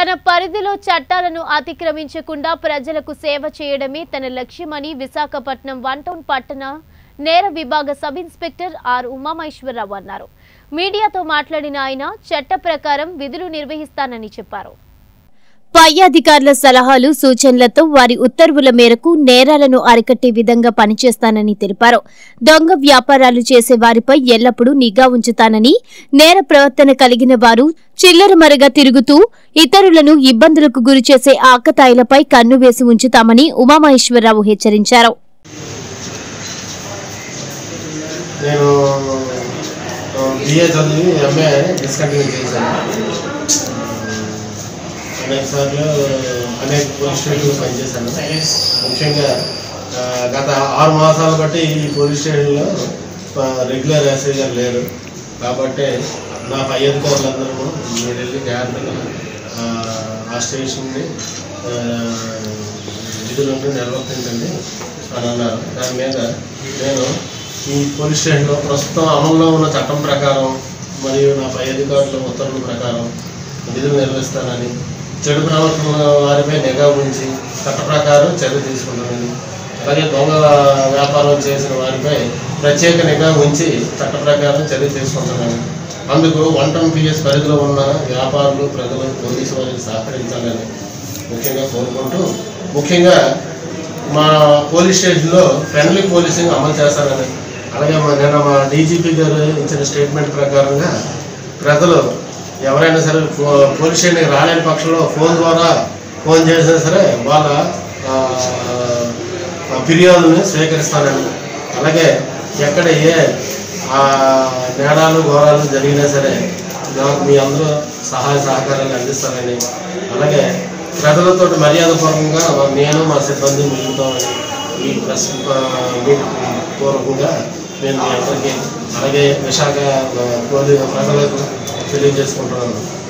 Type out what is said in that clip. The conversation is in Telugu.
తన పరిధిలో చట్టాలను అతిక్రమించకుండా ప్రజలకు సేవ చేయడమే తన లక్ష్యమని విశాఖపట్నం వన్ టౌన్ పట్టణ నేర విభాగ సబ్ ఇన్స్పెక్టర్ ఆర్ ఉమామహేశ్వరరావు అన్నారు మీడియాతో మాట్లాడిన ఆయన చట్ట ప్రకారం విధులు నిర్వహిస్తానని చెప్పారు పై అధికారుల సలహాలు సూచనలతో వారి ఉత్తర్వుల మేరకు నేరాలను అరికట్టే విధంగా పనిచేస్తానని తెలిపారు దొంగ వ్యాపారాలు చేసే వారిపై ఎల్లప్పుడూ నిఘా ఉంచుతానని నేర ప్రవర్తన కలిగిన వారు చిల్లరమరగా తిరుగుతూ ఇతరులను ఇబ్బందులకు గురిచేసే ఆకతాయిలపై కన్ను వేసి ఉంచుతామని ఉమామహేశ్వరరావు హెచ్చరించారు నేను బిఏ చదివి ఎంఏ డిస్కంటిన్యూ చేశాను అనేక సార్లు అనేక పోలీస్ స్టేషన్లో పనిచేశాను ముఖ్యంగా ఆ, గత ఆరు మాసాలు బట్టి ఈ పోలీస్ స్టేషన్లో ఆ, రెగ్యులర్ ఎస్ఐ గారు లేరు కాబట్టి నా పై అధికారులందరూ మీరు వెళ్ళి జాగ్రత్తగా ఆ, ఆ స్టేషన్ని ఆ, విధులను నిర్వర్తించండి అని అన్నారు దాని మీద నేను ఈ పోలీస్ స్టేషన్లో ప్రస్తుతం అమల్లో ఉన్న చట్టం ప్రకారం మరియు నా పై అధికారుల ఉత్తర్వుల ప్రకారం విధులు నిర్వహిస్తానని చెడు ప్రవర్తన వారిపై నిఘా ఉంచి చట్ట ప్రకారం చర్య తీసుకుంటానని అలాగే దొంగ వ్యాపారం చేసిన వారిపై ప్రత్యేక నిఘా ఉంచి చట్ట ప్రకారం చర్య తీసుకుంటానని అందుకు వన్ టౌన్ పిఎస్ పరిధిలో ఉన్న వ్యాపారులు ప్రజలు పోలీసు వారికి సహకరించాలని ముఖ్యంగా కోరుకుంటూ ముఖ్యంగా మా పోలీస్ స్టేషన్లో ఫ్రెండ్లీ పోలీసింగ్ అమలు చేస్తారని అలాగే మా నిన్న మా డీజీపీ గారు ఇచ్చిన స్టేట్మెంట్ ప్రకారంగా ప్రజలు ఎవరైనా సరే పో- పోలీస్ స్టేషన్కి రాలేని పక్షంలో ఫోన్ ద్వారా ఫోన్ చేసినా సరే వాళ్ళ ఆ, ఆ, ఫిర్యాదుని స్వీకరిస్తానని అలాగే ఎక్కడ ఏ ఆ, నేరాలు ఘోరాలు జరిగినా సరే నాకు మీ అందరూ సహాయ సహకారాలు అందిస్తారని అలాగే ప్రజలతో మర్యాదపూర్వకంగా నేను మా సిబ్బంది మిగులుతామని ఈ ప్రెస్ మీట్ పూర్వకంగా నేను మీ అందరికీ అలాగే విశాఖ ఆ, పోలీ ప్రజలకు తెలియజేసుకుంటున్నాను